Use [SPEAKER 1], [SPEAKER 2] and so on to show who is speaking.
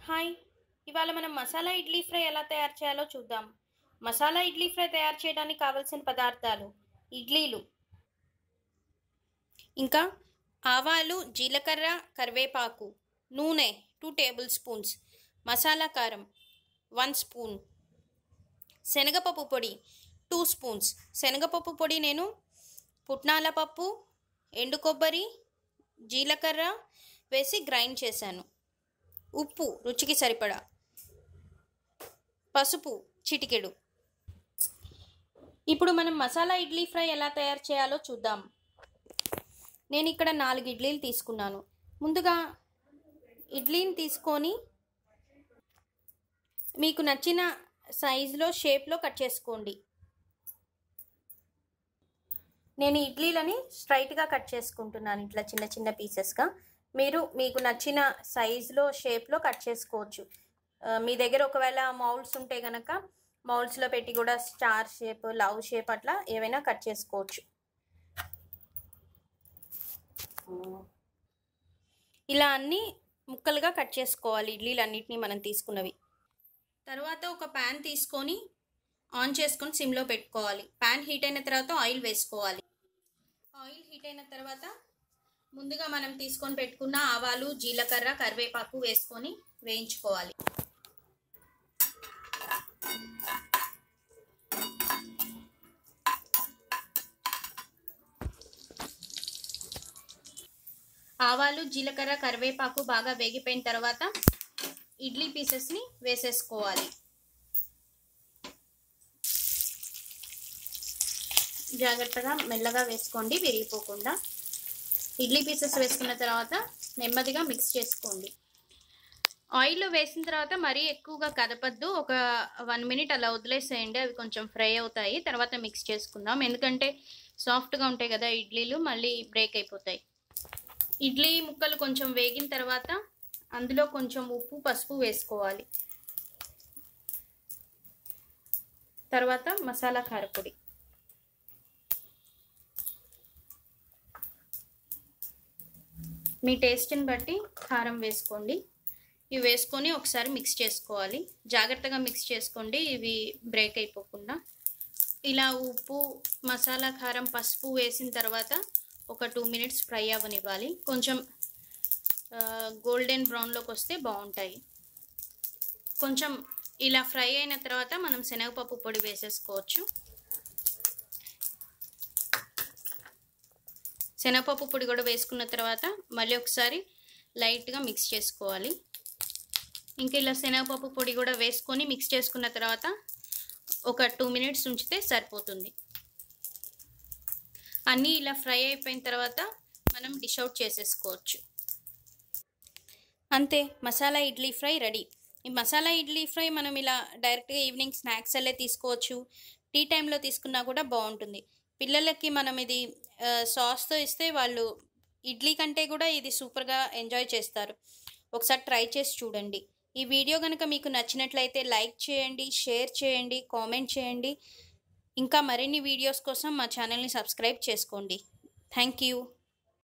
[SPEAKER 1] hi ఇవాళ మనం masala idli fry ఎలా తయారు చేయాలో చూద్దాం మసాలా ఇడ్లీ ఫ్రై తయారు చేయడానికి కావలసిన పదార్థాలు ఇడ్లీలు ఇంకా ఆవాలు జీలకర్ర కరివేపాకు నూనె టూ టేబుల్ స్పూన్స్ మసాలా కారం వన్ స్పూన్ శనగపప్పు పొడి టూ స్పూన్స్ శనగపప్పు పొడి నేను పుట్నాల పప్పు ఎండు కొబ్బరి జీలకర్ర వేసి గ్రైండ్ చేశాను ఉప్పు రుచికి సరిపడా పసుపు చిటికెడు ఇప్పుడు మనం మసాలా ఇడ్లీ ఫ్రై ఎలా తయారు చేయాలో చూద్దాం నేను ఇక్కడ నాలుగు ఇడ్లీలు తీసుకున్నాను ముందుగా ఇడ్లీని తీసుకొని మీకు నచ్చిన సైజులో షేప్లో కట్ చేసుకోండి నేను ఇడ్లీలని స్ట్రైట్గా కట్ చేసుకుంటున్నాను ఇట్లా చిన్న చిన్న పీసెస్గా మీరు మీకు నచ్చిన సైజులో షేప్లో కట్ చేసుకోవచ్చు మీ దగ్గర ఒకవేళ మౌల్డ్స్ ఉంటే కనుక మౌల్డ్స్లో పెట్టి కూడా స్టార్ షేప్ లవ్ షేప్ అట్లా ఏవైనా కట్ చేసుకోవచ్చు ఇలా అన్నీ ముక్కలుగా కట్ చేసుకోవాలి ఇడ్లీలు అన్నిటినీ మనం తీసుకున్నవి తర్వాత ఒక ప్యాన్ తీసుకొని ఆన్ చేసుకొని సిమ్లో పెట్టుకోవాలి ప్యాన్ హీట్ అయిన తర్వాత ఆయిల్ వేసుకోవాలి ఆయిల్ హీట్ అయిన తర్వాత ముందుగా మనం తీసుకొని పెట్టుకున్న ఆవాలు జీలకర్ర కరివేపాకు వేసుకొని వేయించుకోవాలి ఆవాలు జీలకర్ర కరివేపాకు బాగా వేగిపోయిన తర్వాత ఇడ్లీ పీసెస్ని వేసేసుకోవాలి జాగ్రత్తగా మెల్లగా వేసుకోండి విరిగిపోకుండా ఇడ్లీ పీసెస్ వేసుకున్న తర్వాత నెమ్మదిగా మిక్స్ చేసుకోండి ఆయిల్ వేసిన తర్వాత మరీ ఎక్కువగా కదపద్దు ఒక వన్ మినిట్ అలా వదిలేసేయండి అవి కొంచెం ఫ్రై అవుతాయి తర్వాత మిక్స్ చేసుకుందాం ఎందుకంటే సాఫ్ట్గా ఉంటాయి కదా ఇడ్లీలు మళ్ళీ బ్రేక్ అయిపోతాయి ఇడ్లీ ముక్కలు కొంచెం వేగిన తర్వాత అందులో కొంచెం ఉప్పు పసుపు వేసుకోవాలి తర్వాత మసాలా కారపొడి మీ టేస్ట్ని బట్టి కారం వేసుకోండి ఇవి వేసుకొని ఒకసారి మిక్స్ చేసుకోవాలి జాగ్రత్తగా మిక్స్ చేసుకోండి ఇవి బ్రేక్ అయిపోకుండా ఇలా ఉప్పు మసాలా కారం పసుపు వేసిన తర్వాత ఒక టూ మినిట్స్ ఫ్రై అవ్వనివ్వాలి కొంచెం గోల్డెన్ బ్రౌన్లోకి వస్తే బాగుంటాయి కొంచెం ఇలా ఫ్రై అయిన తర్వాత మనం శనగపప్పు పొడి వేసేసుకోవచ్చు శనగపప్పు పొడి కూడా వేసుకున్న తర్వాత మళ్ళీ ఒకసారి లైట్గా మిక్స్ చేసుకోవాలి ఇంకా ఇలా శనగపప్పు పొడి కూడా వేసుకొని మిక్స్ చేసుకున్న తర్వాత ఒక టూ మినిట్స్ ఉంచితే సరిపోతుంది అన్నీ ఇలా ఫ్రై అయిపోయిన తర్వాత మనం డిష్ అవుట్ చేసేసుకోవచ్చు అంతే మసాలా ఇడ్లీ ఫ్రై రెడీ ఈ మసాలా ఇడ్లీ ఫ్రై మనం ఇలా డైరెక్ట్గా ఈవినింగ్ స్నాక్స్ అల్లే తీసుకోవచ్చు టీ టైంలో తీసుకున్నా కూడా బాగుంటుంది పిల్లలకి మనం ఇది సాస్తో ఇస్తే వాళ్ళు ఇడ్లీ కంటే కూడా ఇది సూపర్గా ఎంజాయ్ చేస్తారు ఒకసారి ట్రై చేసి చూడండి ఈ వీడియో కనుక మీకు నచ్చినట్లయితే లైక్ చేయండి షేర్ చేయండి కామెంట్ చేయండి ఇంకా మరిన్ని వీడియోస్ కోసం మా ఛానల్ని సబ్స్క్రైబ్ చేసుకోండి థ్యాంక్ యూ